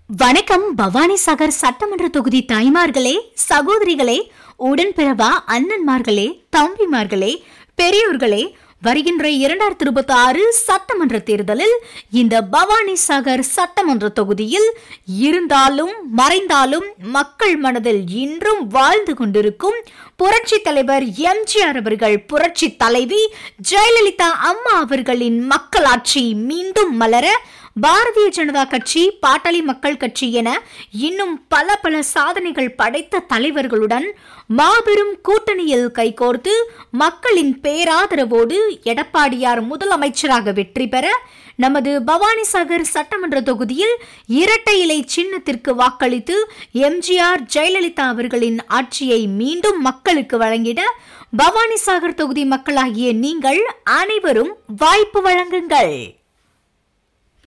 வணக்கம் பவானி சாகர் சட்டமன்ற தொகுதி தாய்மார்களே சகோதரிகளே உடன்பிறவா அண்ணன்மார்களே தம்பிமார்களே பெரியோர்களே வருகின்ற இரண்டாயிரத்தி இருபத்தி ஆறு சட்டமன்ற தேர்தலில் இந்த பவானி சாகர் சட்டமன்ற தொகுதியில் இருந்தாலும் மறைந்தாலும் மக்கள் மனதில் இன்றும் வாழ்ந்து கொண்டிருக்கும் புரட்சி தலைவர் எம்ஜிஆர் அவர்கள் புரட்சி தலைவி ஜெயலலிதா அம்மா அவர்களின் மக்களாட்சி மீண்டும் மலர பாரதிய ஜனதா கட்சி பாட்டாளி மக்கள் கட்சி என இன்னும் பல பல சாதனைகள் படைத்த தலைவர்களுடன் மாபெரும் கூட்டணியில் கைகோர்த்து மக்களின் பேராதரவோடு எடப்பாடியார் முதலமைச்சராக வெற்றி பெற நமது பவானிசாகர் சட்டமன்ற தொகுதியில் இரட்டை இலை சின்னத்திற்கு வாக்களித்து எம்ஜிஆர் ஜெயலலிதா அவர்களின் ஆட்சியை மீண்டும் மக்களுக்கு வழங்கிட பவானிசாகர் தொகுதி மக்களாகிய நீங்கள் அனைவரும் வாய்ப்பு வழங்குங்கள்